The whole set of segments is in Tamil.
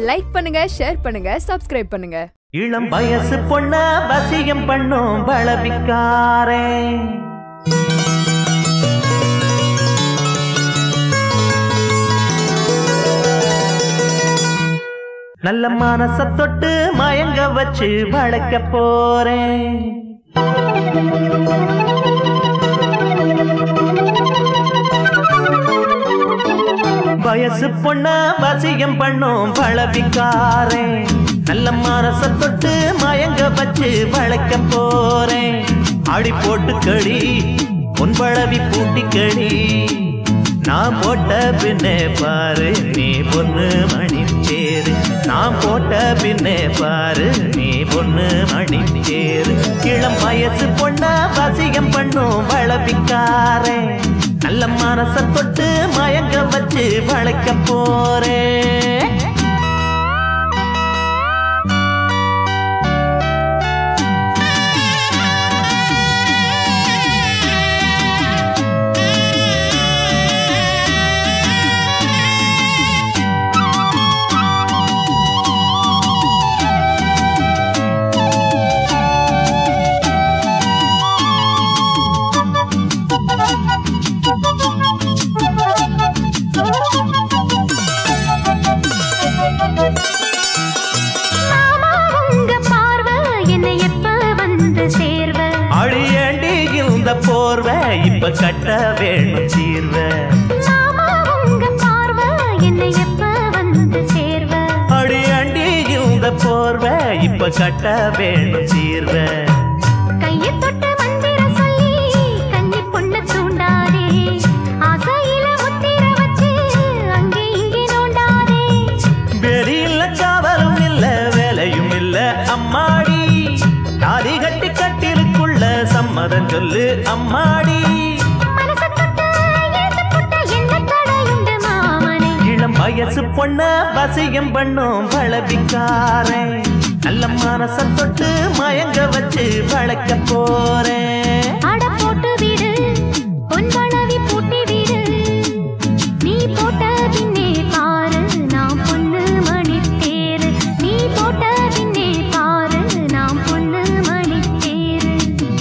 லைக் பண்ணுங்க ஷேர் பண்ணுங்க சப்ஸ்கிரைப் பண்ணுங்க இளம் வயசு பொண்ண வசியம் பண்ணும் பலவிக்காரே நல்ல மனச தொட்டு மயங்க வச்சு வளர்க்க போறேன் வயசு பொண்ண வசியம் பண்ணும் பழவிக்காரே நல்ல மனச தொட்டு மயங்க வச்சு வளர்க்க போறேன் அடி போட்டு கடி பொன் பழவி பூட்டி கடி நான் போட்ட பின்னே பாரு நீ பொண்ணு மணி தேரு நான் போட்ட பின்னே பாரு நீ பொண்ணு மணி தேரு இளம் வயசு பொண்ண வசியம் பண்ணும் வளவிக்காரே நல்ல மனச தொட்டு மயங்க வச்சு வளைக்க போறேன் மாமா உங்க பார்வை என்னை எப்ப வந்து சேர்வ அழியண்டி இந்த போர்வை இப்ப கட்ட வேணும் சீர்வ மாமா உங்க பார்வை என்னை எப்ப வந்து சேர்வ அழியண்டி இந்த போர்வை இப்ப கட்ட வேணும் சீர்வ கையை தொட்டு மந்திர சொல்லி கன்னி பொண்ண தூண்டாதே ஆசையில முத்திர வச்சு அங்கே இங்கே நோண்டாதே வெளியில காவலும் இல்ல வேலையும் இல்ல அம்மாடி தாலி கட்டி கட்டிலுக்குள்ள சம்மதம் சொல்லு அம்மாடி மனச தொட்டு எழுத்து புட்ட என்ன தடையுண்டு மாமனே இளம் வயசு பொண்ண வசியம் பண்ணும் பழவிக்காரன் நல்ல மனச தொட்டு மயங்க வச்சு வளர்க்க போறேன் அட போட்டு விடு பொன்பளவி பூட்டி விடு நீ போட்ட பின்னே பாரு நாம் பொண்ணு மணி தேரு நீ போட்ட பின்னே பாரு நாம் பொண்ணு மணி தேரு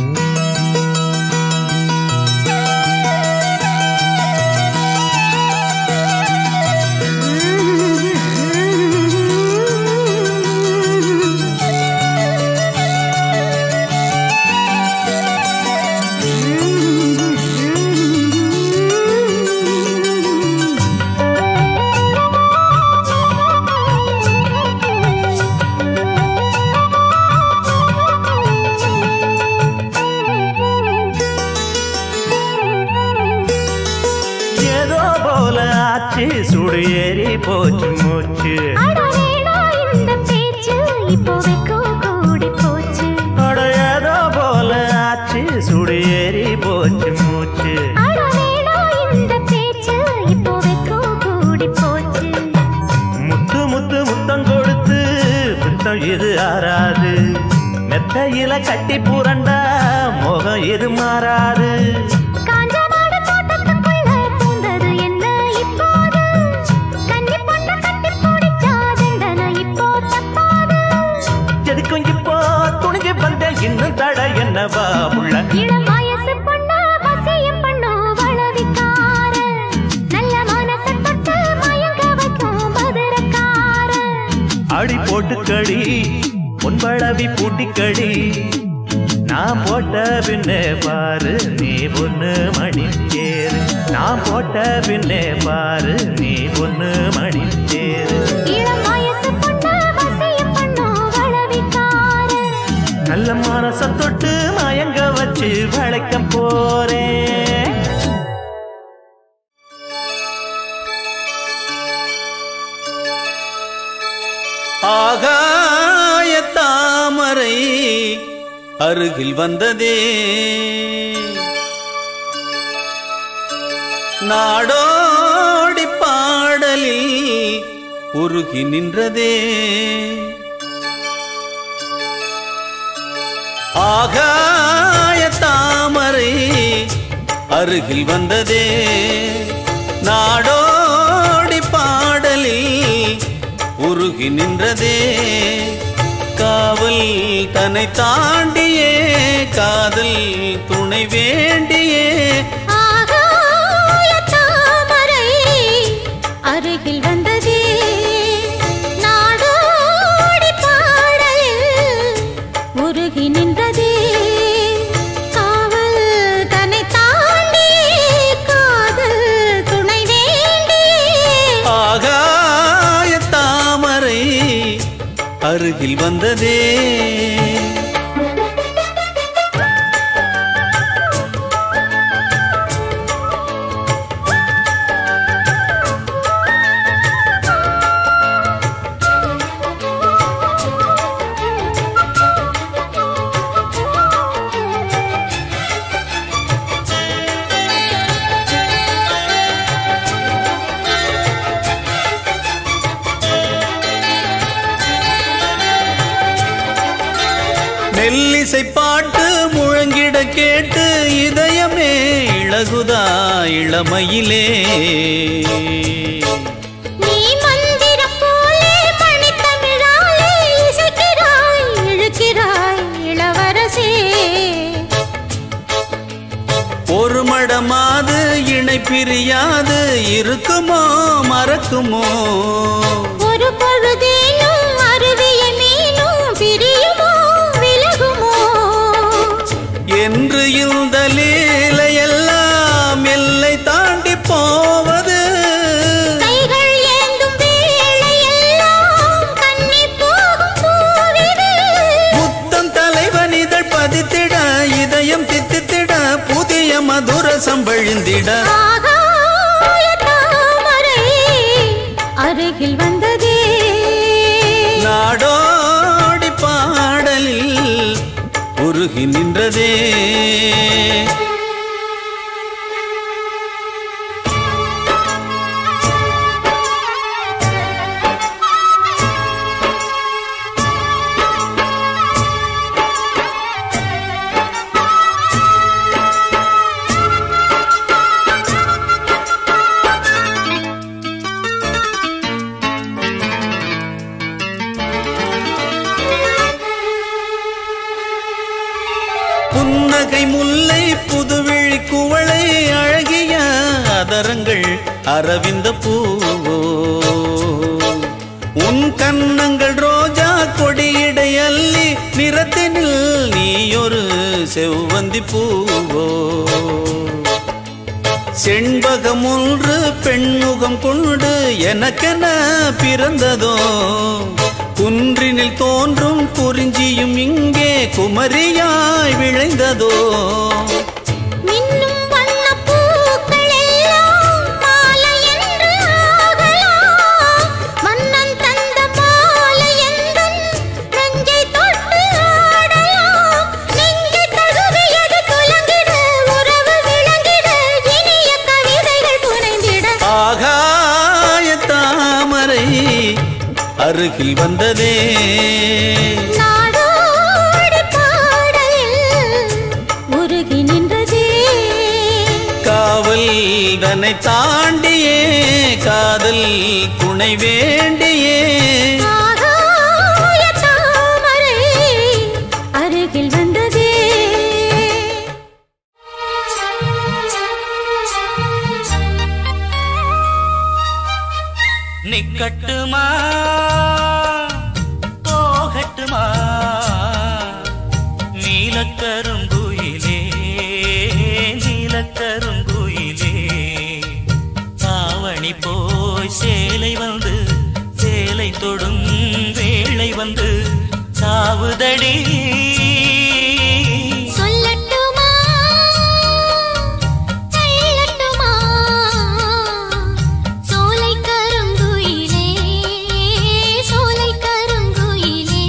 ஏதோ போல ஆச்சு சுடு ஏறி போச்சு மூச்சு அட வேணா இந்த பேச்சு இப்போ வெக்கோ கூடி போச்சு அட ஏதோ போல ஆச்சு சுடு ஏறி போச்சு மூச்சு அட வேணா இந்த பேச்சு இப்போ வெக்கோ கூடி போச்சு முத்து முத்து முத்தம் கொடுத்து முத்தம் இது ஆறாது மெத்தையில கட்டி புரண்டா முகம் இது மாறாது காஞ்ச மாடு தோட்டத்துக்குள்ள பூந்தது என்ன இப்போது கன்னி பொண்ணு கட்டி பிடிச்சா தண்டனை இப்போ தப்பாது எதுக்கும் இப்போ துணிஞ்சு வந்த இன்னும் தட என்னவா உள்ள இளம் வயசு பொண்ணு வசியம் பண்ணோ வளவிக்கார நல்ல மனசை தொட்டு மயங்க வைக்கும் மதுரக்கார அடி போட்டு கடி பொன்பளவி பூட்டி கடி நான் போட்ட பின்னே பாரு நீ பொண்ணு மணி தேரு நான் போட்ட பின்னே பாரு நீ பொண்ணு மணி தேரு இளம் வயசு பொண்ணு வசியம் பண்ணோ வளவிக்கார நல்ல மனச தொட்டு மயங்க வச்சு வளைக்க போறேன் ஆகாய தாமரை அருகில் வந்ததே நாடோடி பாடலில் உருகி நின்றதே ஆகாய தாமரை அருகில் வந்ததே நாடோடி பாடலில் ஒரு உருகி நின்றதே காவல் தன்னை தாண்டியே காதல் துணை வேண்டியே ஆகாய தாமரை அருகில் வந்ததே நாடோடி பாடலில் உருகி நின்றதே காவல் தன்னை தாண்டி காதல் துணை வேண்டி ஆகாய தாமரை அருகில் வந்ததே நெல்லிசை பாட்டு முழங்கிட கேட்டு இதயமே இழகுதா இளமையிலே நீ மந்திரம் போலே மணித்தமிழாலே இசைக்கிறாய் இழுக்கிறாய் இளவரசே ஒரு மடமாது இணை பிரியாது இருக்குமோ மறக்குமோ ஒரு பொழுதேனும் அருவிய மீனும் பிரியுமோ விலகுமோ என்று இந்த லீலையெல்லாம் எல்லை தாண்டி போவது கைகள் ஏந்தும் வேளையெல்லாம் கண்ணி போகும் பூவிது புத்தம் தலைவன் இதழ் பதித்திட இதயம் தித்தித்திட புதிய மதுர சம்பழிந்திட ஆகாய தாமரை அருகில் வந்ததே நாடோடி பாடலில் உருகி நின்றதே புன்னகை முல்லை புதுவிழி குவளை அழகிய அதரங்கள் அரவிந்த பூவோ உன் கன்னங்கள் ரோஜா கொடியிடை அள்ளி நிறத்தினில் நீயொரு செவ்வந்தி பூவோ செண்பகம் ஒன்று பெண்முகம் கொண்டு எனக்கென பிறந்ததோ குன்றினில் தோன்றும் குறிஞ்சியும் இங்கே குமரியாய் விளைந்ததோ மின்னும் வண்ணப் பூக்கள் எல்லாம் மாலை என்று ஆகலாம். மன்னன் தந்த மாலை எந்தன் நெஞ்சை தொட்டு ஆடலாம். நெஞ்சை தழுவியது குலங்கிட, உறவு விளங்கிட, இனிய கவிதைகள் புனைந்திட. ஆகாய தாமரை அருகில் வந்ததே நாடோடி பாடலில் உருகி நின்றதே காவல் தன்னை தாண்டியே காதல் துணை வேண்டியே ஆகாய தாமரை அருகில் வந்ததே நிக்கட்டுமா போகட்டுமா நீலக்கருங்குயிலே நீலக்கருங்குயிலே தாவணி போய் சேலை வந்து சேலை தொடும் வேளை வந்து சாவுதடி சொல்லட்டுமா சொல்லட்டுமா சோலை கருங்குயிலே சோலை கருங்குயிலே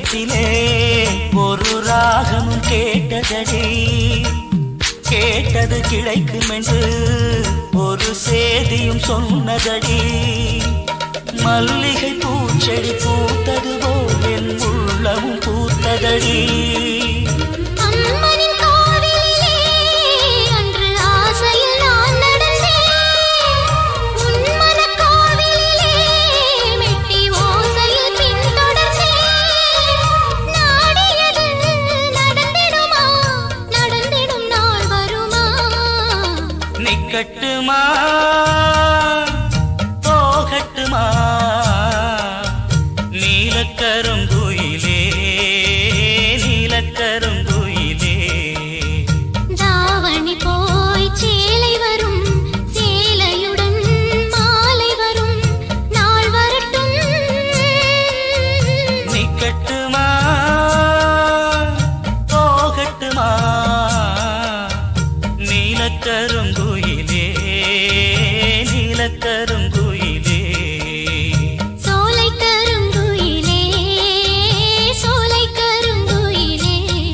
உள்ளத்திலே ஒரு ராகமும் கேட்டதடி கேட்டது கிடைக்கும் என்று ஒரு சேதியும் சொன்னதடி மல்லிகை பூச்செடி பூத்தது போல் என் உள்ளமும் பூத்ததடி அம்மனின் கோவிலிலே அன்று ஆசையில் நான் நடந்தேன் உன் மனக் கோவிலிலே மெட்டி ஓசையில் பின்தொடர்ந்தேன் நாடியது நடந்திடுமா நடந்திடும் நாள் வருமா நிக்கட்டுமா போகட்டுமா நீலக்கருங்குயிலே நீலக்கருங்குயிலே தாவணி போய் சேலை வரும் சேலையுடன் மாலை வரும் நாள் வரட்டும் நிக்கட்டுமா போகட்டுமா நீலக்கருங்குயிலே நீலக்கருங்குயிலே சோலை கருங்குயிலே சோலை கருங்குயிலே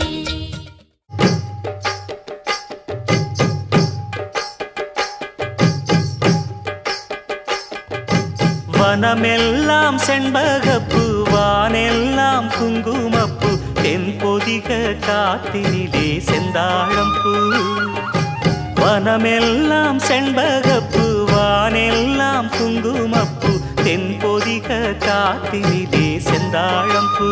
வனமெல்லாம் செண்பகப்பு வானெல்லாம் குங்குமப்பு தென் பொதிக காத்தினிலே செந்தாழம்பூ வனமெல்லாம் செண்பகப்பு வானெல்லாம் குங்குமப்பு தென் பொதிக காத்தினிலே செந்தாழம்பூ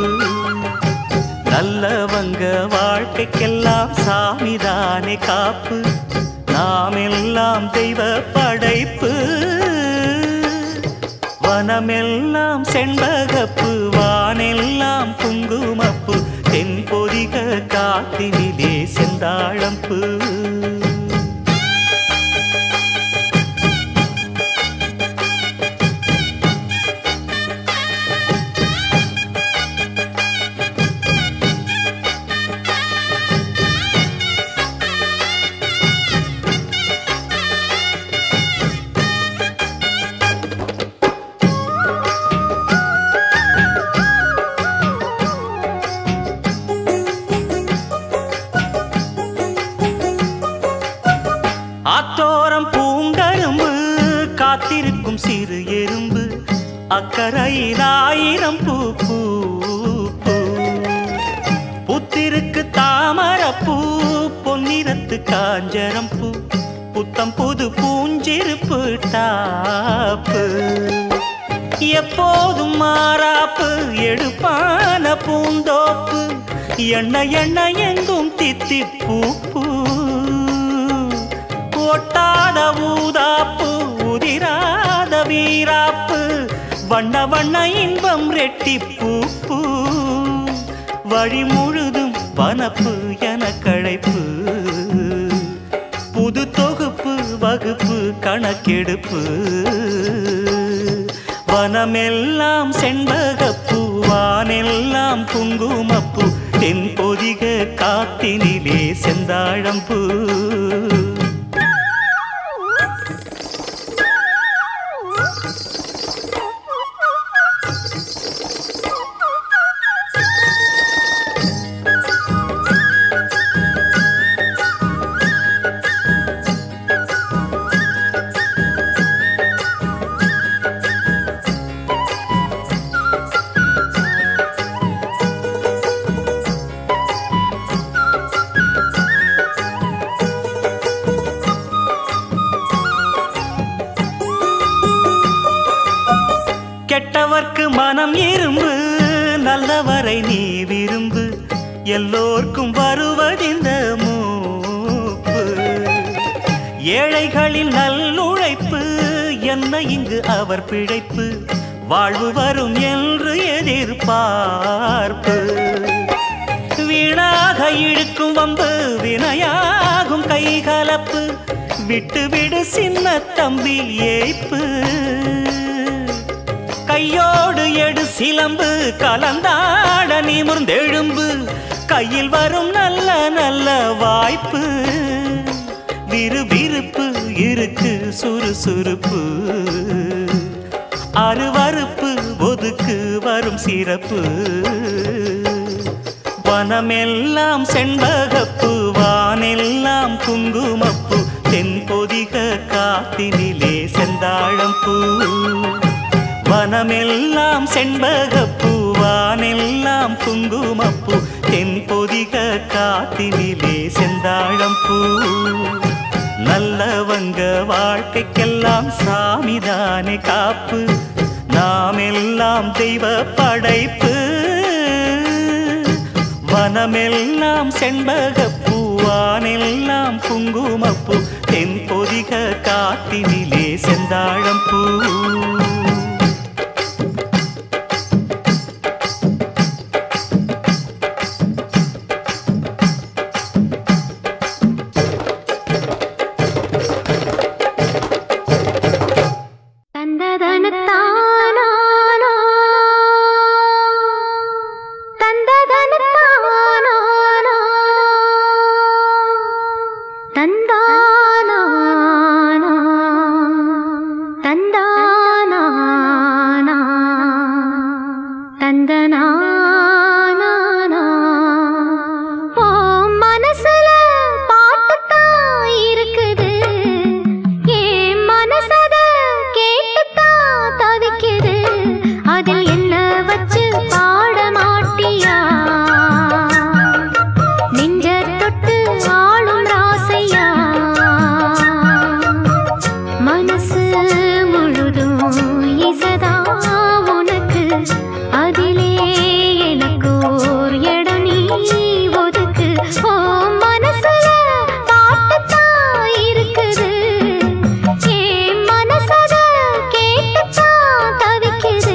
நல்லவங்க வாழ்க்கைக்கெல்லாம் சாமிதானே காப்பு நாம் எல்லாம் தெய்வ படைப்பு வனமெல்லாம் செண்பகப்பு வானெல்லாம் குங்குமப்பு தென் பொதிக காத்தினிலே செந்தாழம்பு ஆத்தோரம் பூங்கரும்பு காத்திருக்கும் சிறு எறும்பு அக்கறையில் ஆயிரம் பூ பூ பூ. புத்திருக்கு தாமரப்பூ பொன்னிறத்து காஞ்சரம் பூ புத்தம் புது பூஞ்சிருப்பு டாப்பு எப்போதும் மாறாப்பு எடுப்பான பூந்தோப்பு எண்ண எண்ண எங்கும் தித்திப்பூ பூ ஒட்டாத ஊதாப்பு உதிராத வீராப்பு வண்ண வண்ண இன்பம் ரெட்டிப்பூ பூ வழி முழுதும் வனப்பு என கழைப்பு புது தொகுப்பு வகுப்பு கணக்கெடுப்பு வனமெல்லாம் செண்பகப்பூ வானெல்லாம் குங்குமப்பூ தென் பொதிக காத்தினிலே செந்தாழம்பூ கெட்டவர்க்கு மனம் இரும்பு நல்லவரை நீ விரும்பு எல்லோர்க்கும் வருவதிந்த மூப்பு ஏழைகளின் நல்லுழைப்பு என்ன இங்கு அவர் பிழைப்பு வாழ்வு வரும் என்று எதிர்பார்ப்பு வீணாக இழுக்கும் வம்பு வினையாகும் கைகலப்பு விட்டு விடு சின்ன தம்பி ஏய்ப்பு கையோடு எடு சிலம்பு கலந்தாட நிமிர்ந்தெழும்பு கையில் வரும் நல்ல நல்ல வாய்ப்பு விறுவிறுப்பு இருக்கு சுறுசுறுப்பு அருவறுப்பு ஒதுக்கு வரும் சிறப்பு வனமெல்லாம் செண்பகப்பு வானெல்லாம் குங்குமப்பு தென்பொதிக காத்தினிலே செந்தாழம் பூ வனமெல்லாம் செண்பகப்பு வானெல்லாம் குங்குமப்பு தென்பொதிக காத்தினிலே செந்தாழம் பூ நல்லவங்க வாழ்க்கைக்கெல்லாம் சாமிதானே காப்பு நாம் எல்லாம் தெய்வ படைப்பு வனமெல்லாம் செண்பகப்பூ வானெல்லாம் குங்குமப்பூ தென்பொதிக காத்தினிலே செந்தாழம் பூ தந்ததனத்தானா தந்ததனத்தானா தந்தானா தந்தானா தந்தனா ஓ மனசுல பாட்டுத்தான் இருக்குது ஏன் மனசத கேட்டுத்தான் தவிக்குது அதில் என்ன வச்சு பாட மாட்டியா நெஞ்ச தொட்டு ஆளும் ராசையா மனசு முழுதும் இசதா உனக்கு அதிலே எனக்கு ஓர் இடம் நீ ஒதுக்கு ஓ மனசுல பாட்டுத்தான் இருக்குது ஏன் மனசத கேட்டுத்தான் தவிக்குது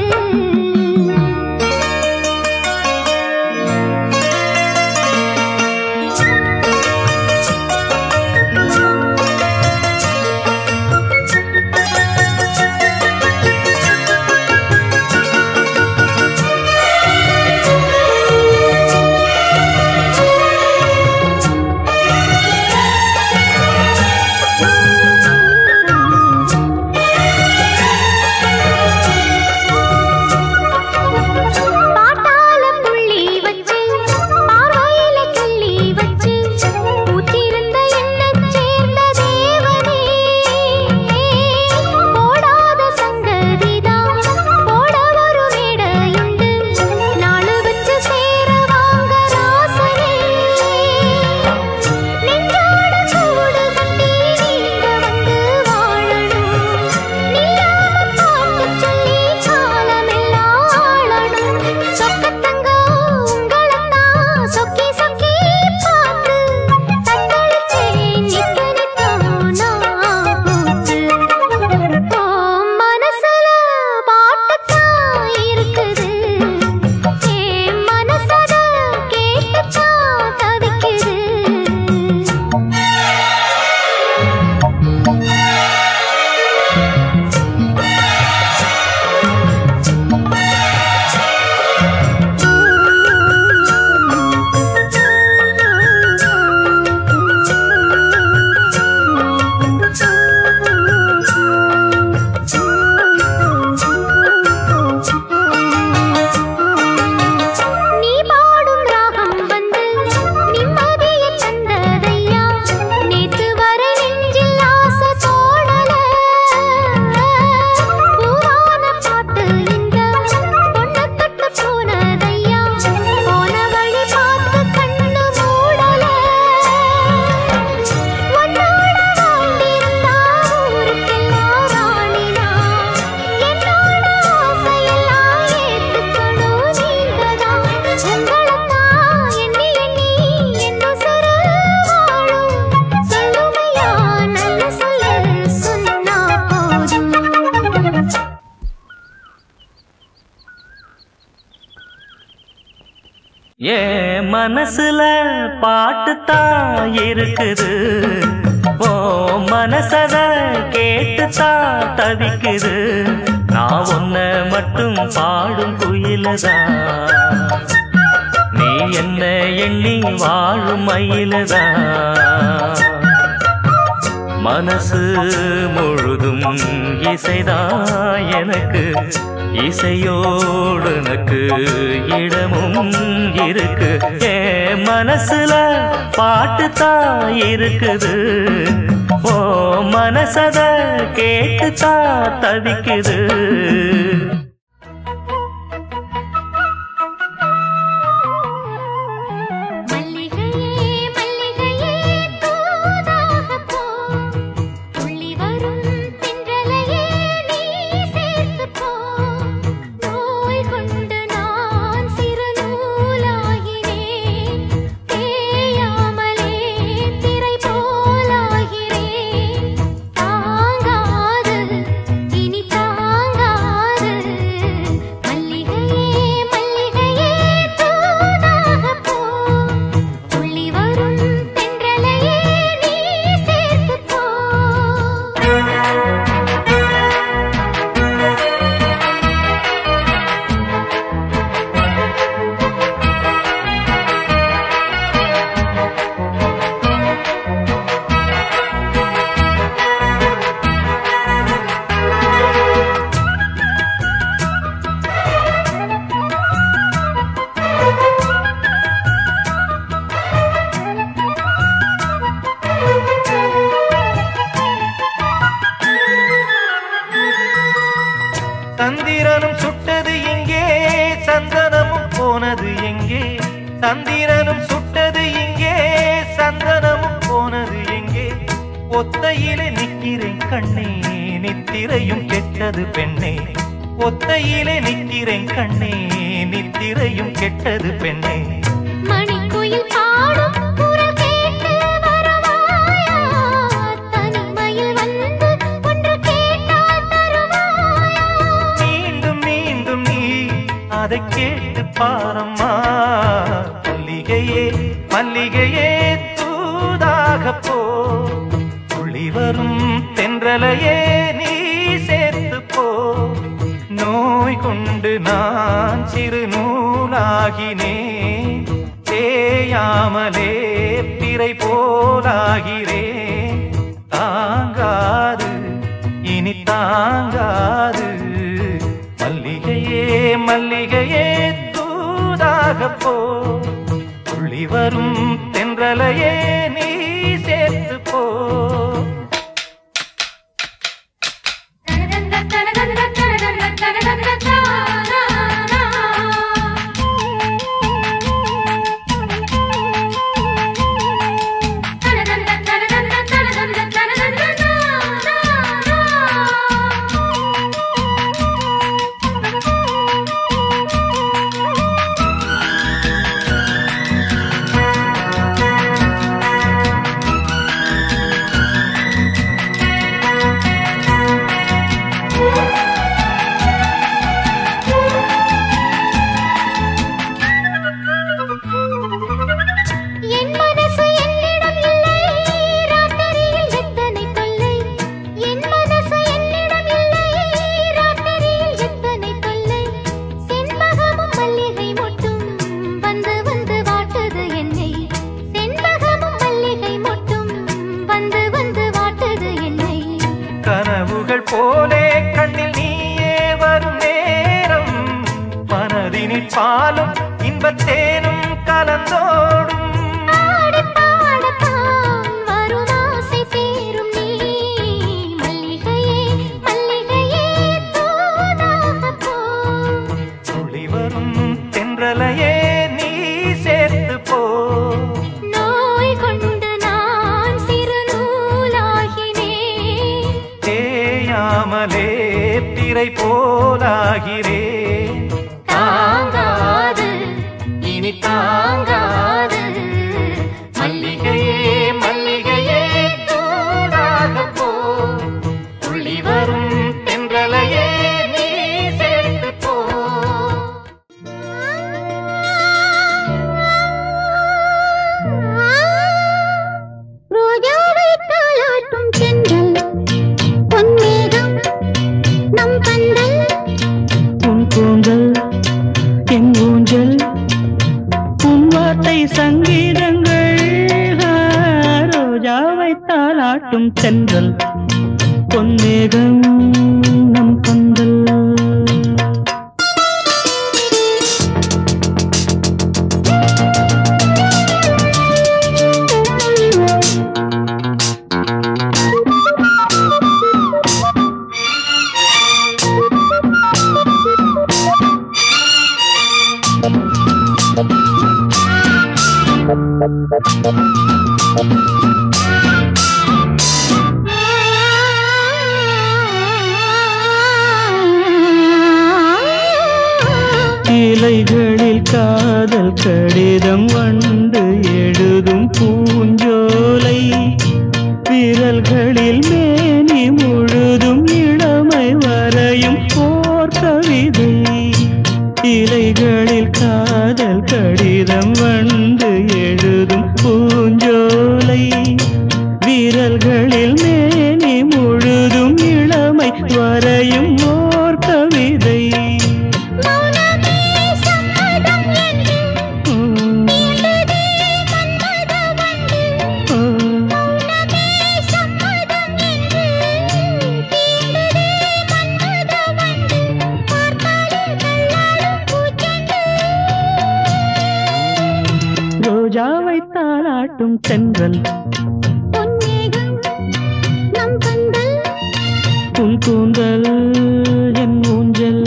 பாட்டால புள்ளி வச்சு பார்வையில கிள்ளி வச்சு பூத்திருந்த என்னைச் சேர்ந்த தேவனே போடாத சங்கதிதான் போட ஒரு மேடையுண்டு நாளு வச்சு சேர வாங்க ராசனே நெஞ்சோட கூடு கட்டி நீங்க வந்து வாழணும் நில்லாம பாட்டு சொல்லி காலமெல்லாம் ஆளணும் சொக்கத்தங்க உங்களத்தான் சொக்கி சொக்கி பார்த்து தத்தளிச்சே நிக்க நிற்கும் நான் பூத்து ஓ மனசுல பாட்டுத்தான் இருக்குது ஏன் மனசத கேட்டுத்தான் தவிக்குது நீ பாடும் ராகம் வந்து நிம்மதியை தந்ததையா நேத்து வரை நெஞ்சில் ஆசை தோணல பூவான பாட்டு இந்த பொண்ணு தொட்டு போனதையா போன வழி பார்த்து கண்ணு மூடல உன்னோட வாழ்ந்திருந்தா ஊருக்கெல்லாம் ராணினா என்னோட ஆசையெல்லாம் ஏத்துக்கணும் நீங்கதான் உங்களைத்தான் எண்ணி எண்ணி என் உசுரு வாழும் சொல்லுமையா நல்ல சொல்லு சொன்னா போதும் ஏ மனசுல பாட்டுத்தான் இருக்குது ஓ மனசத கேட்டுத்தான் தவிக்குது நான் உன்ன மட்டும் பாடும் குயிலதான் நீ என்ன எண்ணி வாழும் மயிலதான் மனசு முழுதும் இசைதான் எனக்கு இசையோடு எனக்கு இடமும் இருக்கு என் மனசுல பாட்டு தான் இருக்குது ஓ மனசத கேட்டு தான் தவிக்குது மல்லிகையே மல்லிகையே தூதாகப் போ துள்ளி வரும் தென்றலையே நீ சேர்த்துப் போ நோய் கொண்டு நான் சிறு நூலாகிறேன் தேயாமலே திரை போலாகிறேன் தாங்காது இனி தாங்காது மல்லிகையே மல்லிகையே தூதாகப் போ துள்ளி வரும் தென்றலையே நீ சேர்த்துப் போ சந்திரனும் சுட்டது எங்கே சந்தனமும் போனது எங்கே சந்திரனும் சுட்டது எங்கே சந்தனமும் போனது எங்கே ஒத்தையிலே நிக்கிறேன் கண்ணே நித்திரையும் கெட்டது பெண்ணே ஒத்தையிலே நிக்கிறேன் கண்ணே நித்திரையும் கெட்டது பெண்ணே மணிக்குயில் பாடும் குரல் கேட்டு வரவாயா தனிமையில் வந்து ஒன்று கேட்டால் தருவாயா மீண்டும் மீண்டும் நீ அதை கேட்டு பாரம்மா மல்லிகையே மல்லிகையே தூதாக போ துளி வரும் தென்றலையே நீ சேர்த்து போ நோய் கொண்டு நான் சிறு நூலாகினேன் தேயாமலே பிறை போலாகிறேன் தாங்காது இனி தாங்காது மல்லிகையே மல்லிகையே தூதாக போ துள்ளி வரும் தென்றலையே நீ சேர்த்து போ என் மனசு என்னிடம் இல்லை ராத்திரியில் எத்தனை தொல்லை என் மனசு என்னிடம் இல்லை ராத்திரியில் எத்தனை தொல்லை செண்பகமும் மல்லிகை மொட்டும் வந்து வந்து வாட்டுது என்னை செண்பகமும் மல்லிகை மொட்டும் வந்து வந்து வாட்டுது என்னை கனவுகள் போலே கண்ணில் நீயே வரும் நேரம் மனதினில் பாலும் இன்பத்தேனும் கலந்தோடும் ஆடிப் பாடத்தான் வரும் ஆசை தீரும் நீ மல்லிகையே மல்லிகையே தூதாகப் போ துளி வரும் தென்றலையே நீ சேர்த்து போ நோய் கொண்டு நான் சிறு நூலாகினேன் தேயாமலே பிறை போலாகிறேன் தாங்காது இனி தாங்காது மல்லிகையே மல்லிகையே தூதாக போ துளி வரும் தென்றலையே நீ சேர்த்து போ ரோஜாவை தாளாட்டும் சென்றல் பொன்மேகம் நம் பந்தல் உன் கூந்தல் என் ஊஞ்சல் உன் வார்த்தை சங்கீதங்கள் ஆ, ரோஜாவை தாளாட்டும் தென்றல் பொன்னேகம் நம் பந்தல் இலைகளில் காதல் கடிதம் வந்து எழுதும் பூஞ்சோலை விரல்களில் மேனி முழுதும் இளமை வரையும் போர் கவிதை இலைகளில் காதல் கடிதம் வந்து எழுதும் பூஞ்சோலை வீரல்களில் மேனி முழுதும் இளமை வரையும் ஓர் கவிதை மௌனமே சம்மதம் என்று உம், தீண்டதே மன்மத வண்டு உம், மௌனமே சம்மதம் என்று தீண்டதே மன்மத வண்டு பார்த்தாலே கல்லாடும் பூச்செண்டு ரோஜாவை தாளாட்டும் தென்றல் பொன்னேகம் நம் பந்தல் உன் கூந்தல் என் ஊஞ்சல்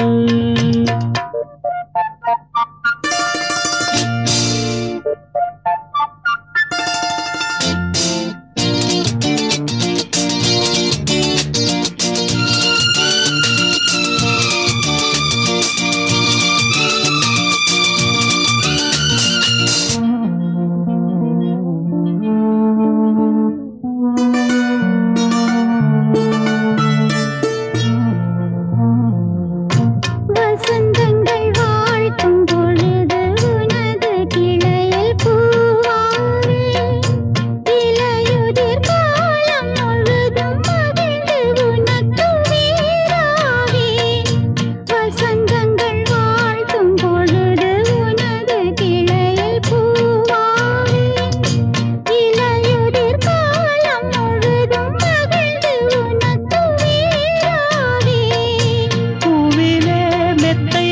வசந்தங்கள் வாழ்த்தும் பொழுது உனது கிளையில் பூவாவே இலையுதிர் காலம் முழுதும் மகிழ்ந்து உனக்கு வீராவே வசந்தங்கள் வாழ்த்தும் பொழுது உனது கிளையில் பூவாவே இலையுதிர் காலம் முழுதும் மகிழ்ந்து உனக்கு வீராவே பூவிலே மெத்தை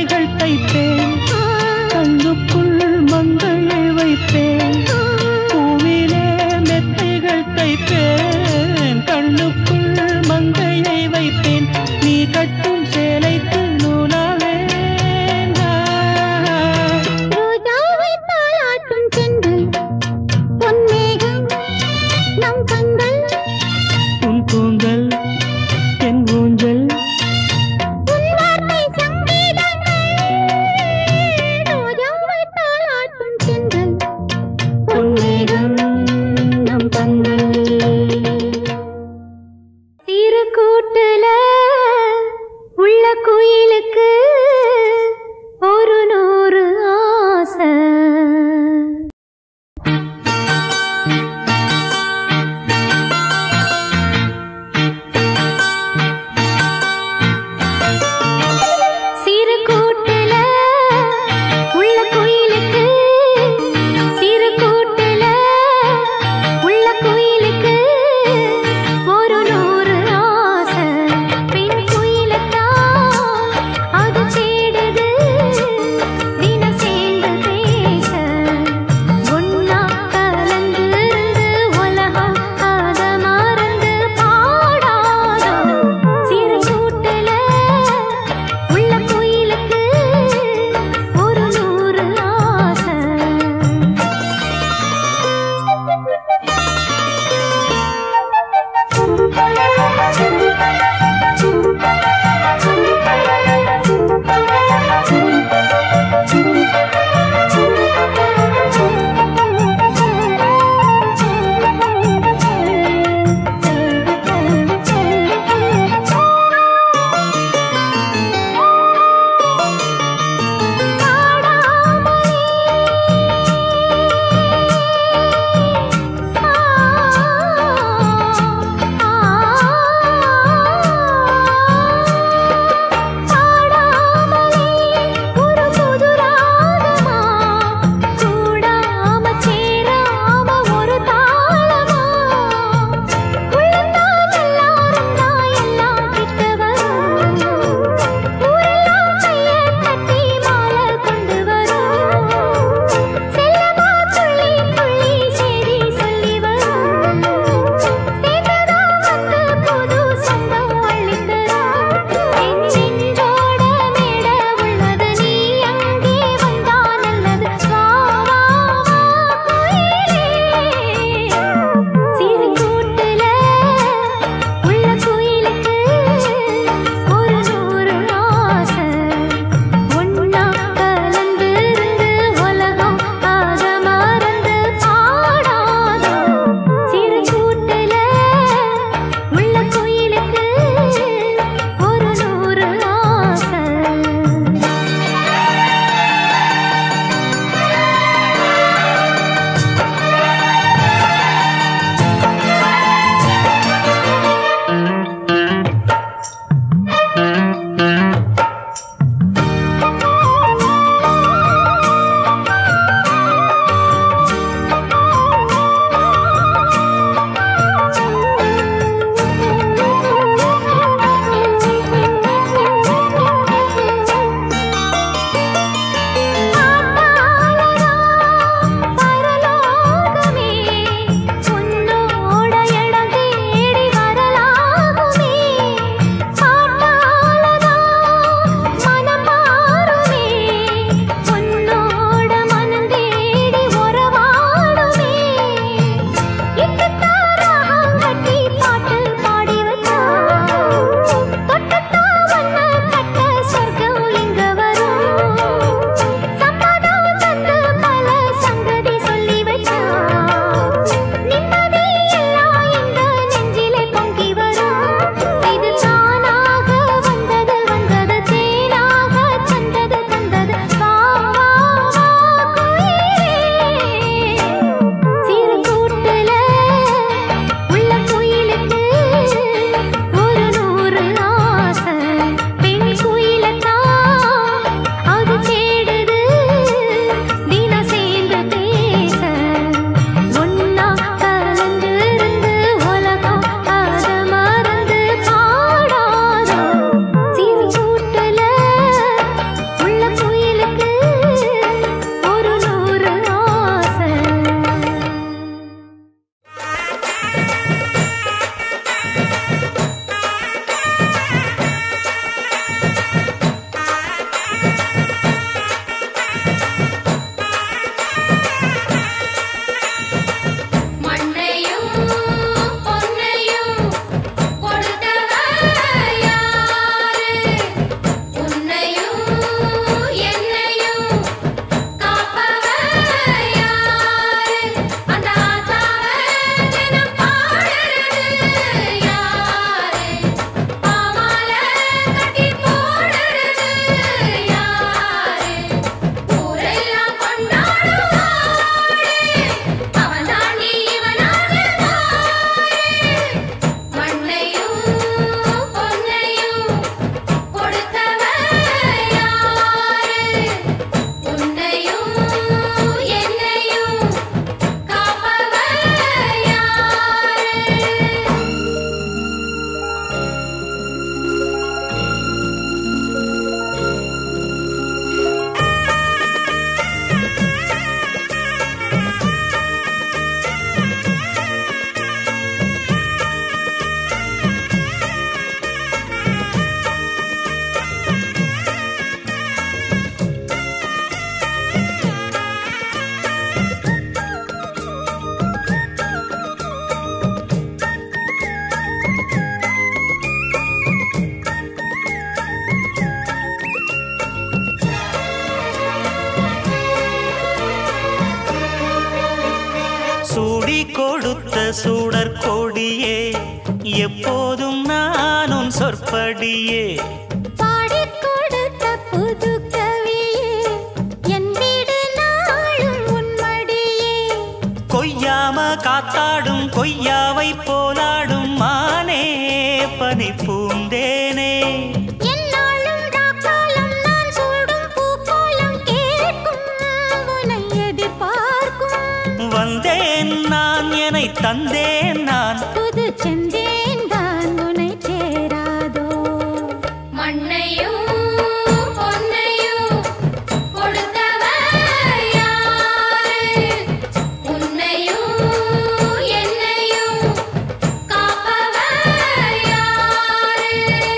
பூத்த சூடர் கொடியே எப்போதும் நானும் சொற்படியே பாடிக் கொடுத்த புது கவியே என் வீடு நாளும் உன்மடியே கொய்யாம காத்தாடும் கொய்யாவை போலாடும் மானே பனி பூந்தேனே என்னாலும் ராக்காலம் நான் சூடும் பூக்கோலம் கேட்கும் உன்னை எதிர்பார்க்கும் வந்தேன் நான் என்னை தந்தேன் நான் புது செந்தேன் தான் உன்னை சேராதோ மண்ணையும் பொன்னையும் கொடுத்தவர் யாரு உன்னையும் என்னையும் காப்பவர் யாரு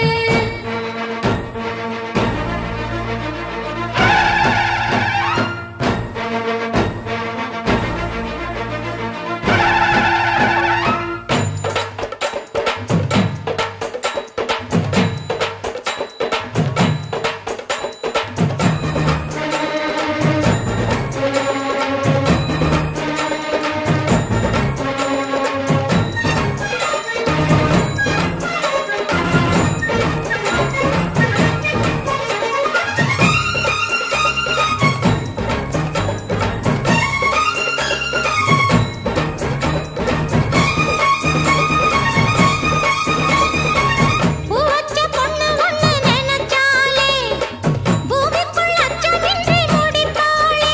பூவச்ச பொண்ணு ஒண்ணு நினைச்சாலே பூமிக்குள் அச்சமின்றி முடிப்பாளே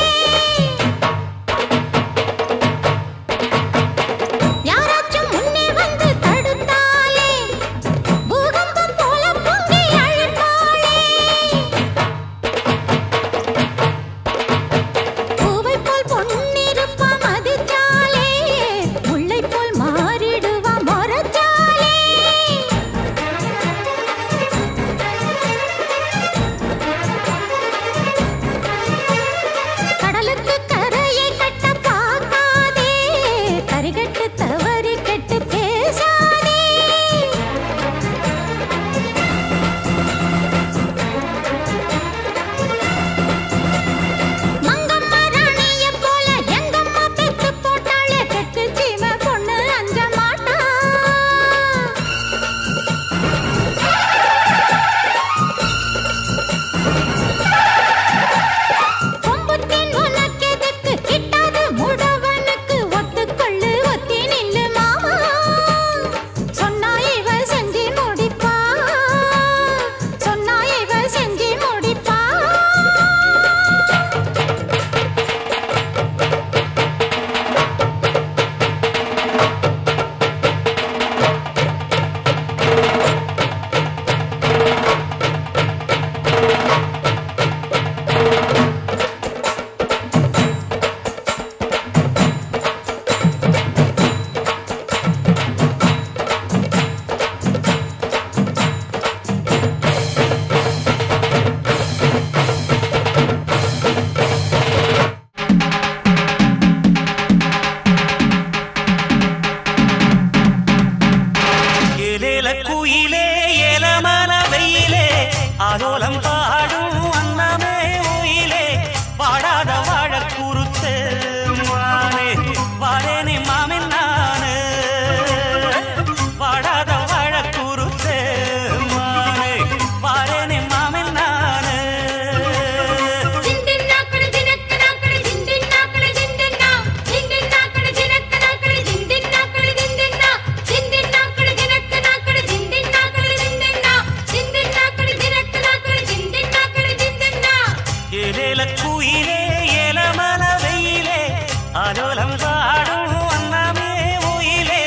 யாராச்சும் முன்னே வந்து தடுத்தாலே பூகம்பம் போல பொங்கி அழுப்பாளே பூவை போல் பொன்னிருப்பா மதிச்சாலே முல்லை போல் மாறிடுவா மொரச்சாலே கடலுக்கு கரையை கட்ட பார்க்காதே கரிகட்டு தவறி கெட்டு பேசாதே மங்கம்மா ராணிய போல எங்கம்மா பெத்து போட்டாளே தெற்கு சீமை பொண்ணு அஞ்ச மாட்டா கொம்புத்தேன் உனக்கெதுக்கு கிட்டாது முடவனுக்கு ஒத்துக்கொள்ளு ஒத்தி நில்லு மாமா சொன்னா இவ செஞ்சு முடிப்பா சொன்னா இவ செஞ்சு முடிப்பா ஏலேல குயிலே ஏலமன வெயிலே ஆலோலம் பாடும் அன்னமே உயிலே வாடாத வாழ குறுத்து மானே வாழேனே மாமின் நானு வாடாத வாழ குறுத்து மானே வாழேனே மாமின் நானு జిందిన్నాకడ జినక్కనాకడ జిందిన్నాకడ జిందిన్నా జిందిన్నాకడ జినక్కనాకడ జిందిన్నాకడ జిందిన్నా జిందిన్నాకడ జినక్కనాకడ జిందిన్నాకడ జిందిన్నా జిందిన్నాకడ జినక్కనాకడ జిందిన్నాకడ జిందిన్నా ஏலேல குயிலே ஏலமன வெயிலே ஆலோலம் பாடும் அன்னமே உயிலே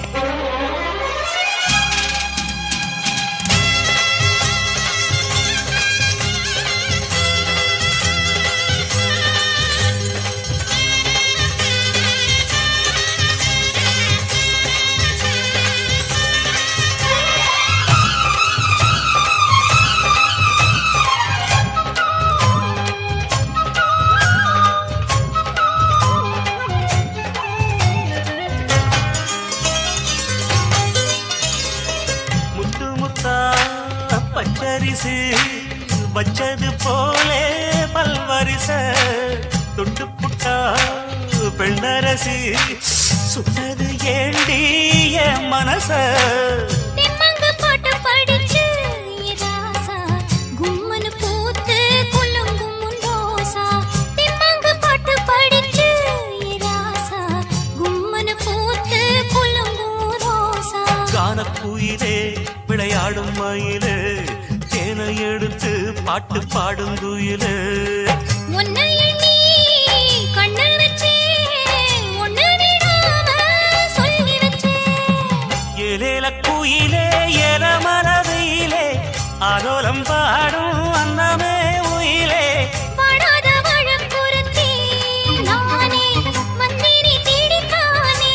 முத்து முத்தா பச்சரிசு வச்சது போலே பல்வரிச தொட்டு புட்டா பெண்ணரசி சுட்டது ஏண்டி என் மனச திம்மங்கு போட்டு படிச்சு ராசா கும்மனு பூத்து குலுங்கும் உன் ரோசா திம்மங்கு போட்டு படிச்சு ராசா கும்மனு பூத்து குலுங்கும் உன் ரோசா கானக்குயிலே விளையாடும் மயிலே தேனை எடுத்து பாட்டு பாடும் குயிலே உன்னை எண்ணி கண்ணு வச்சே ஒண்ணு விடாம சொல்லி வச்சே ஏலேல குயிலே ஏல மலவிலே ஆலோலம் பாடும் அன்னமே உயிலே வாடாத வாழக்குருத்தி நானே மந்திரி தேடித்தானே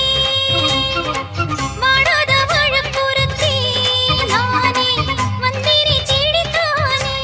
வாடாத வாழக்குருத்தி நானே மந்திரி தேடித்தானே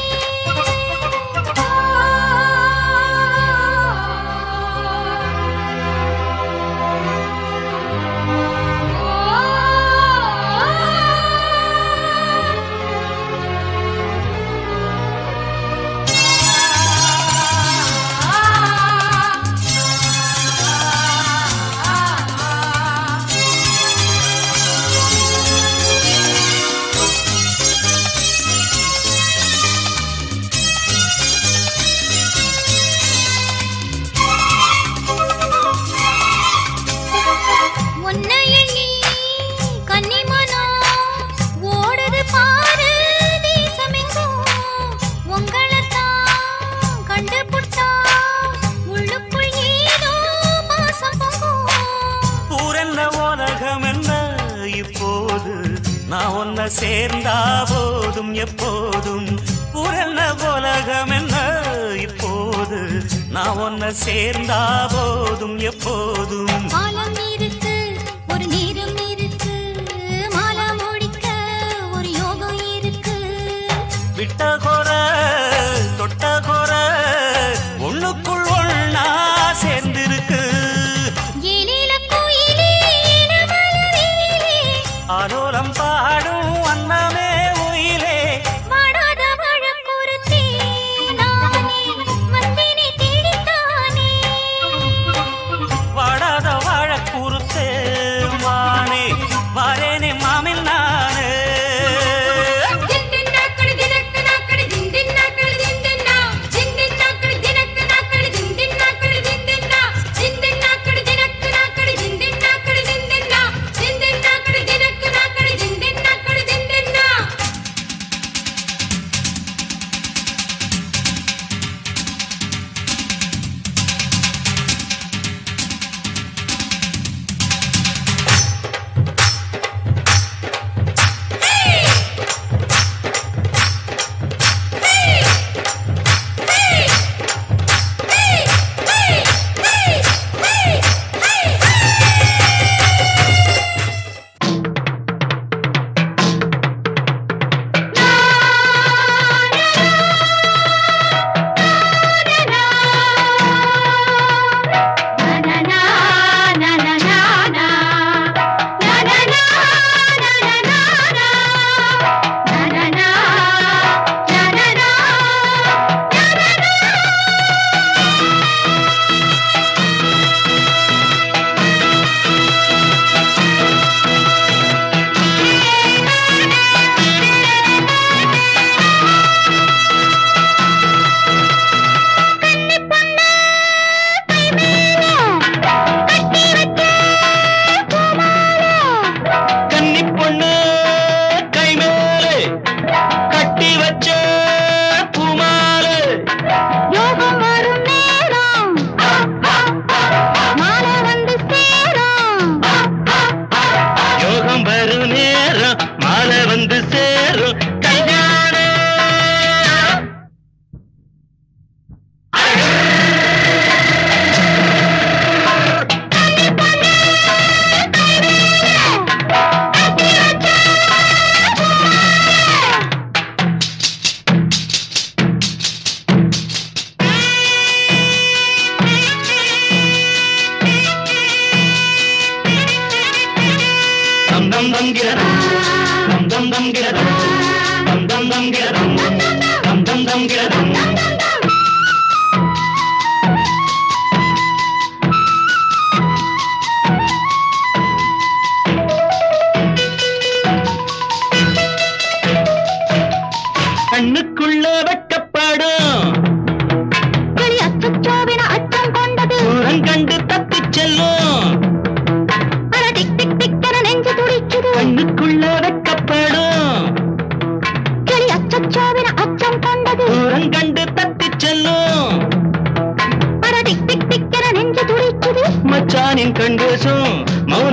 உன்னை எண்ணி கன்னிமனா ஓடுது பாரு தேசமெங்கும் உங்களைத்தான் கண்டுபுட்டா உள்ளுக்குள் ஏதோ பாசம் பொங்கும் ஊரென்ன உலகம் என்ன இப்போது நான் ஒன்ன சேர்ந்தா போதும் எப்போதும் ஊரென்ன உலகம் என்ன இப்போது நான் ஒன்ன சேர்ந்தா போதும் எப்போதும் காலம் இருக்கு ஒரு நேரம் இருக்கு மாலை முடிக்க ஒரு யோகம் இருக்கு விட்ட குற தொட்ட குற ஒண்ணுக்குள் ஒண்ணா சேர்ந்திருக்கு ஏலேல கோயிலே ஏலமலவேலே ஆலோலம் பாடும் அன்னமே உயிலே வாடாத வாழக்குருத்தி நானே வந்தேனே தேடித்தானே வாடாத வாழ குறுத்த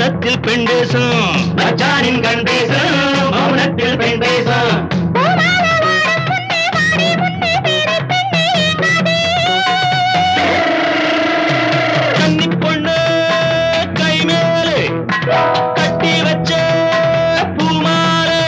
மௌனத்தில் பெண் பேசும் மச்சானின் கண் பேசும் மௌனத்தில் பெண் பேசும் கன்னி பொண்ணு கை மேலே கட்டி வச்ச பூமாலை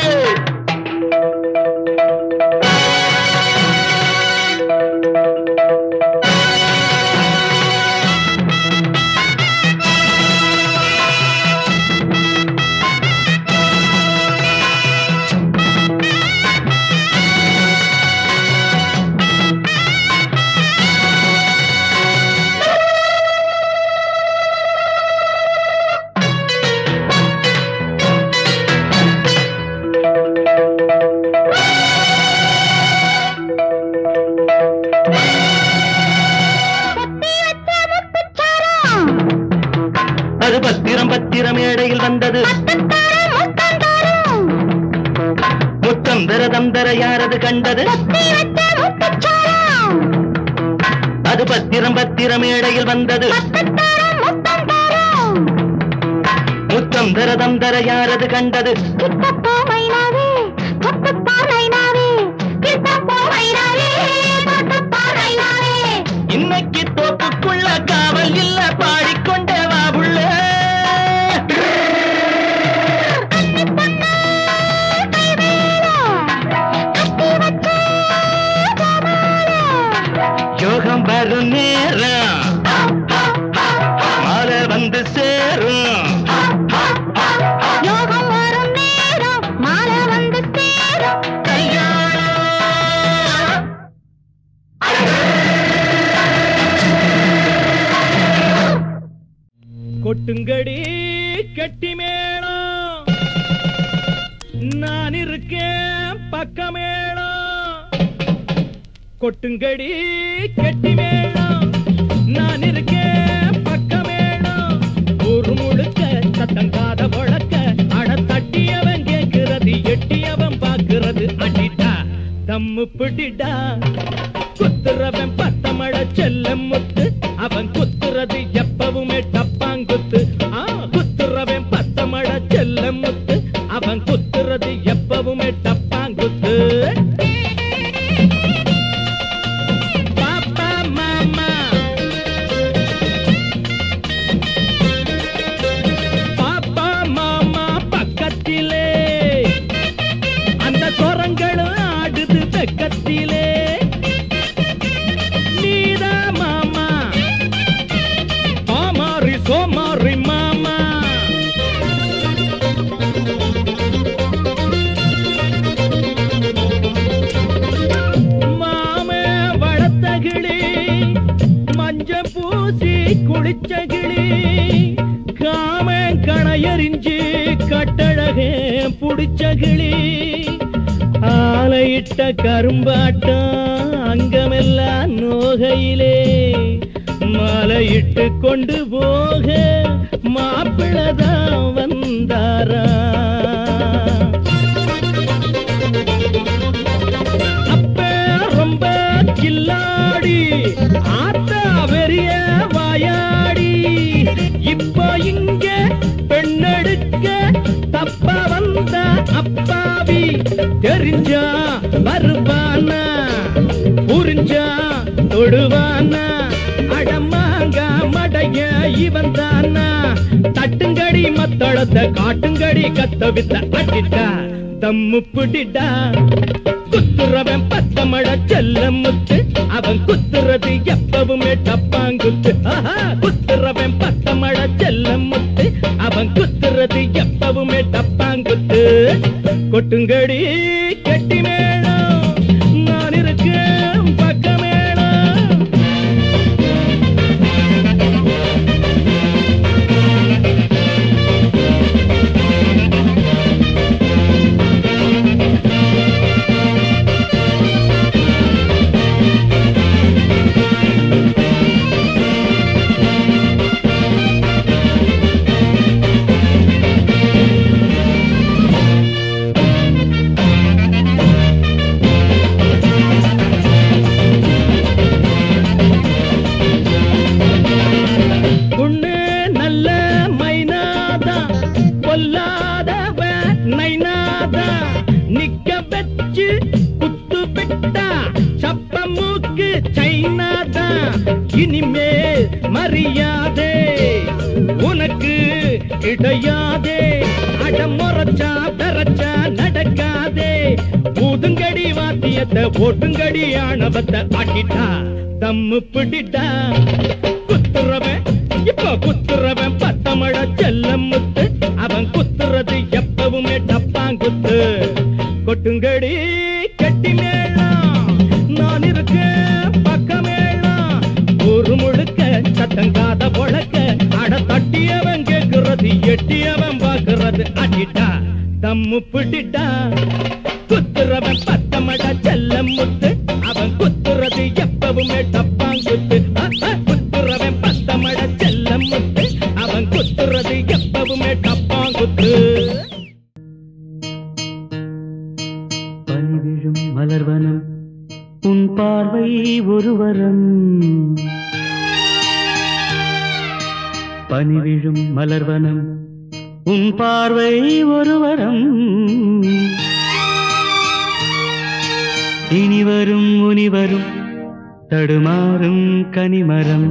அது பத்திரம் பத்திரம் மேடையில் வந்தது முத்தம் தரதம் தர யாரது கண்டது அது பத்திரம் பத்திரம் மேடையில் வந்தது முத்தம் தரதம் தர யாரது கண்டது இன்னைக்கு தோப்புக்குள்ள காவல் இல்ல பாடிக்கொண்டே வா புள்ள யோகம் வரும் நேரம் மாலை வந்து சேரும் யோகம் வரும் நேரம் மாலை வந்து சேரும் கல்யாணம் கொட்டுங்கடி கெட்டி மேளம் நான் இருக்கேன் பக்கமேளம் கொட்டுங்கடி கெட்டி மேளம் நான் இருக்கேன் பக்கமேளம் ஒரு முழுக்க சத்தங்காத வழக்க அட தட்டியவன் கேட்கிறது எட்டியவன் பார்க்கிறது அடிடா தம்மு பிடிடா குத்துறவன் பத்தமட செல்ல முத்து அவன் குத்துறது எப்பவுமே டப்பாங்குத்து ஆ குத்துறவன் பத்தமட செல்ல முத்து அவன் குத்துறது எப்பவுமே டப்பாங்குத்து பாப்பா மாமா பாப்பா மாமா பக்கத்திலே அந்த குரங்களும் ஆடுது வெக்கத்திலே நீதா மாமா பாமாரி சோமாரி மாமா மாமே வளர்த்தகிளி மஞ்ச பூசி குளிச்சகிளி காமன் கணையறிஞ்சு கட்டழகே புடிச்சகிளி ஆலையிட்ட கரும்பாட்டம் அங்கமெல்லாம் நோகையிலே மாலையிட்டு கொண்டு போக மாப்பிள்ளதான் வந்தாரா அப்ப ரொம்ப கில்லாடி ஆத்தா வெறிய வாயாடி இப்ப இங்க பெண்ணெடுக்க தப்ப வந்த அப்பாவி தெரிஞ்சா வருவானா புரிஞ்சா தொடுவானா அடமாங்க மடைய இவன் தானா தட்டுங்கடி மத்தளத்தை காட்டுங்கடி கத்த வித்த அட்டிட்டா தம்மு பிடிடா குத்துறவன் பத்தமட செல்ல முத்து அவன் குத்துறது எப்பவுமே டப்பாங்குத்து ஆஹா, குத்துறவன் பத்தமட செல்ல முத்து அவன் குத்துறது எப்பவுமே டப்பாங்குத்து கொட்டுங்கடி கெட்டி மேளம் நான் இருக்கேன் பக்கமேளம் இனிமேல் மரியாதே உனக்கு கிடையாதே அடமுறைச்சா பெறச்சா நடக்காதே ஊதுங்கடி வாத்தியத்தை ஓட்டுங்கடி ஆணவத்தை ஆட்டிட்டா தம்மு பிடிட்டா குத்துறவன் இப்ப குத்துறவன் பத்தமழ செல்லம் முத்து அவன் குத்துறது எப்பவுமே டப்பாங்குத்து கொட்டுங்கடி கட்டி மேளம் நான் இருக்கேன் பக்கமேளம் ஒரு முழுக்க சத்தங்காத பொழக்க அட தட்டியவன் கேக்குறது எட்டியவன் பாக்குறது அடிட்டா தம்மு பிடிட்டா குத்துறவன் பத்தமட செல்லம் முத்து அவன் குத்துறது எப்பவுமே டப்பாங்குத்து அ, அ, குத்துறவன் பத்தமட செல்லம் முத்து அவன் குத்துறது எப்பவுமே டப்பாங்குத்து பனிவிழும் மலர்வனம் உன் பார்வை ஒருவரம் பனிவிழும் மலர்வனம் உன் பார்வை ஒருவரம் இனிவரும் முனிவரும் தடுமாறும் கனிமரம்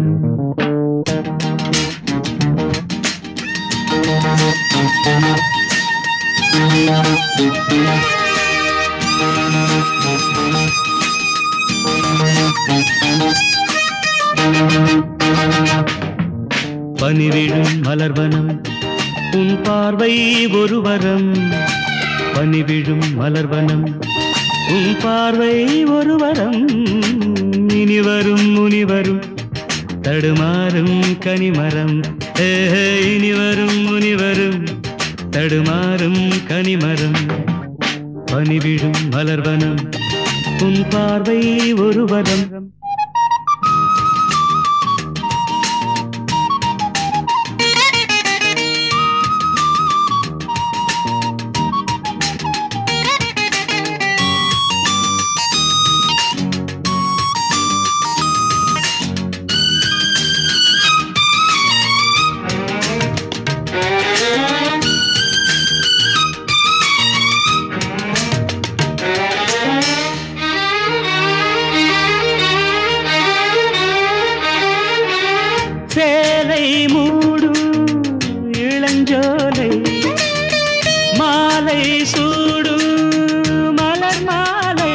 பனிவிழும் மலர்வனம் உன் பார்வை ஒருவரம் பனிவிழும் மலர்வனம் உன் பார்வை ஒருவரம் இனிவரும் முனிவரும் தடுமாறும் கனிமரம் ஏ இனிவரும் முனிவரும் தடுமாறும் கனிமரம் பனிவிழும் மலர்வனம் உன் பார்வை ஒருவரம் சேலை மூடும் இளஞ்சோலை மாலை சூடும் மலர் மாலை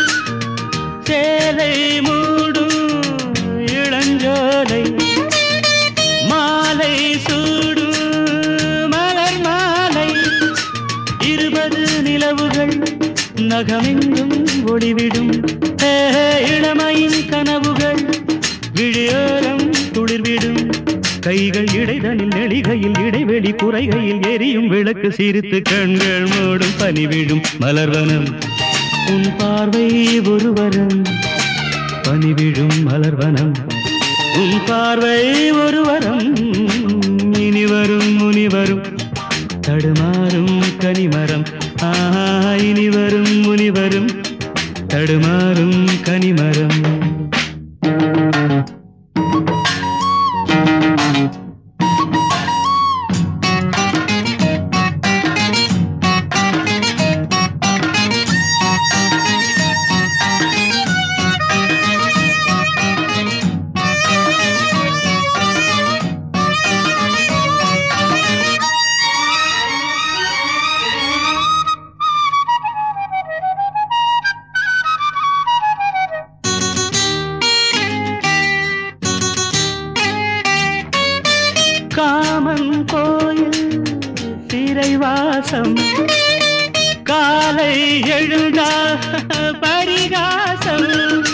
சேலை மூடும் இளஞ்சோலை மாலை சூடும் மலர் மாலை இருபது நிலவுகள் நகமெங்கும் ஒளிவிடும் ஏ, இளமையின் கனவுகள் விழியோரம் துளிர்விடும் கைகள் இடைதனில் நெளிகையில் இடைவெளி குறைகையில் எரியும் விளக்கு சிரித்து கண்கள் மூடும் பனிவிடும் மலர்வனம் உன் பார்வை ஒருவரம் பனிவிடும் மலர்வனம் உன் பார்வை ஒருவரம் இனிவரும் முனிவரும் தடுமாறும் கனிமரம் ஆஹா இனிவரும் முனிவரும் தடுமாறும் கனிமரம் காமன் கோயில் சிறைவாசம் காலை எழுந்தா பரிகாசம்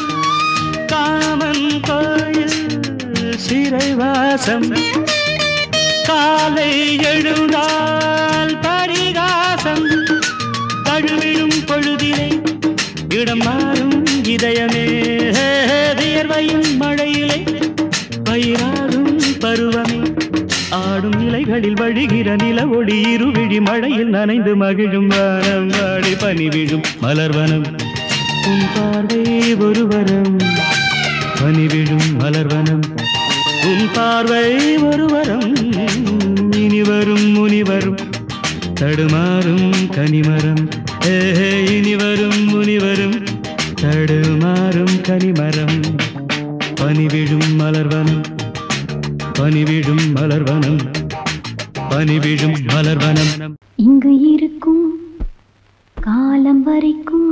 காமன் கோயில் சிறைவாசம் காலை எழுந்தால் பரிகாசம் தழுவிடும் பொழுதிலே இடம் மாறும் இதயமே வியர்வையும் மழையிலே பயிராகும் பருவமே ஆடும் இலைகளில் வழிகிற நில ஒளி இருவிழி மழையில் நனைந்து மகிழும் வானம் வாடி பனி விழும் மலர்வனம் உன் பார்வை ஒருவரம் பனி விழும் மலர்வனம் உன் பார்வை ஒருவரம் இனி வரும் முனிவரும் தடுமாறும் கனிமரம் ஏ இனி வரும் முனிவரும் தடுமாறும் கனிமரம் பனிவிழும் மலர்வனம் பனிவிழும் மலர்வனம் பனிவிழும் மலர்வனம் இங்கு இருக்கும் காலம் வரைக்கும்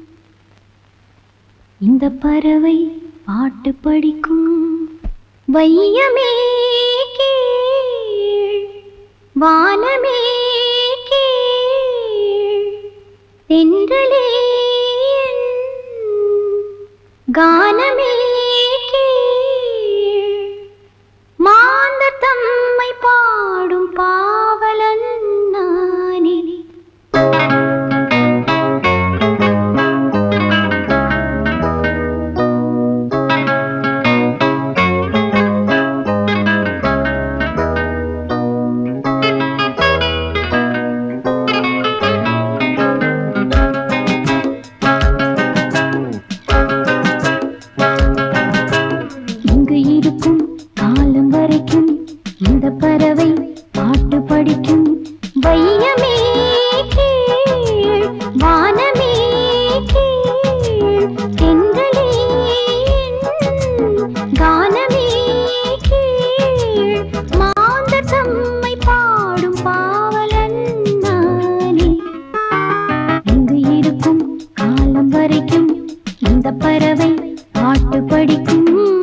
இந்த பறவை பாட்டு படிக்கும் வையமே கீழ் வானமே கீழ் தென்றலே என் கானமே கீழ் மாந்தர் தம்மை பாடும் பாவலன் நானே இங்கு இருக்கும் காலம் வரைக்கும் இந்த பறவை பாட்டு படிக்கும் வையமே கீழ் வானமே கீழ் தென்றலே என் கானமே கீழ் மாந்த தம்மை பாடும் பாவலன் நானே இங்கு இருக்கும் காலம் வரைக்கும் இந்த பறவை பாட்டு படிக்கும்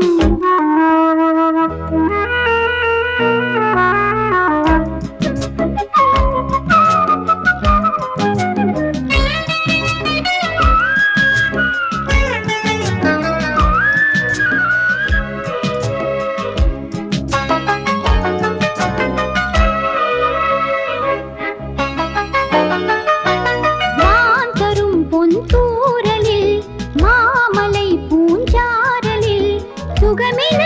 வான் தரும் பொன் தூரலில் மாமலை பூஞ்சாரலில் சுகமென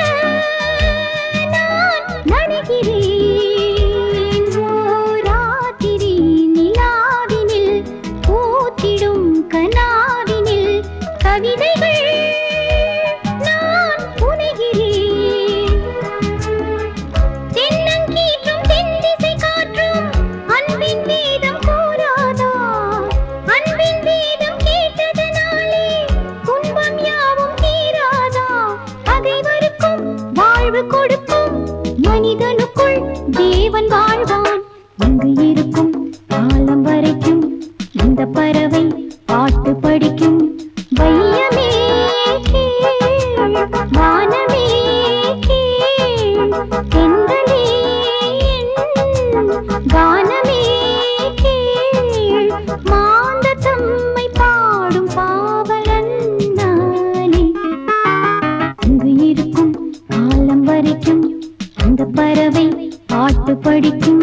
நான் நனைகிறேன் ஓராத்திரி நிலாவினில் பூத்திடும் கனாவினில் கவிதைகள் நான் புனைகிறேன் தென்னங்கீற்றும் தென்திசை காற்றும் அன்பின் வேதம் கூறாதா அன்பின் வேதம் கேட்டதனாலே துன்பம் யாவும் தீராதா பகைவருக்கும் வாழ்வு கொடுக்கும் மனிதனுக்குள் தேவன் வாழ்வான் இங்கு இருக்கும் காலம் வரைக்கும் இந்த பறவை பாட்டு படிக்கும் வையமே கீழ் வானமே கீழ் தென்றலே என் கானமே கீழ் மாந்த தம்மை பாடும் பாவலன் நானே இங்கு இருக்கும் காலம் வரைக்கும் அந்த பறவை பாட்டு படிக்கும்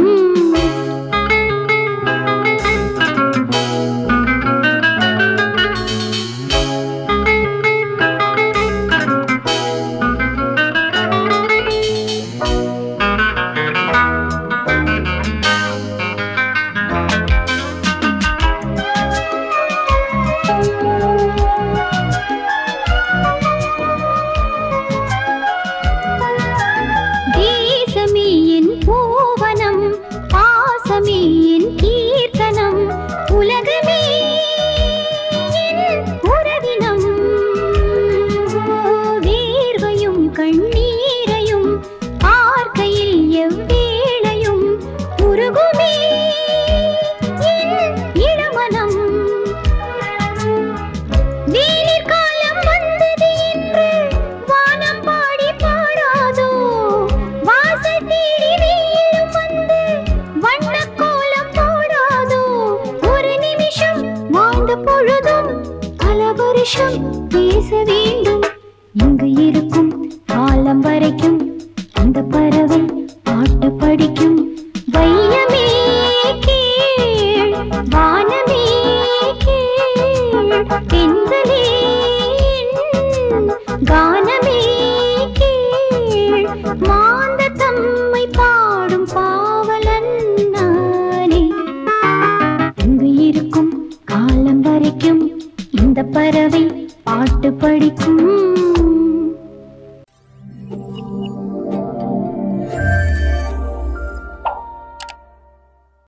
தேசமே என் பூவனம் பாசமே என் கீர்த்தனம் உலகமே என் உறவினம் வேர்வையும் கண்ணீரையும் பார்க்கையில் எவ்வேளையும் உருகுமே என் இளமனம் வேலிற் காலம் வந்தது என்று வானம் பாடி பாடாதோ வாசல் தேடி வெயிலும் வந்து வண்ணக் கோலம் போடாதோ ஒரு நிமிஷம் வாழ்ந்த பொழுதும் பல வருஷம் பேச வேண்டும் இங்கு இருக்கும்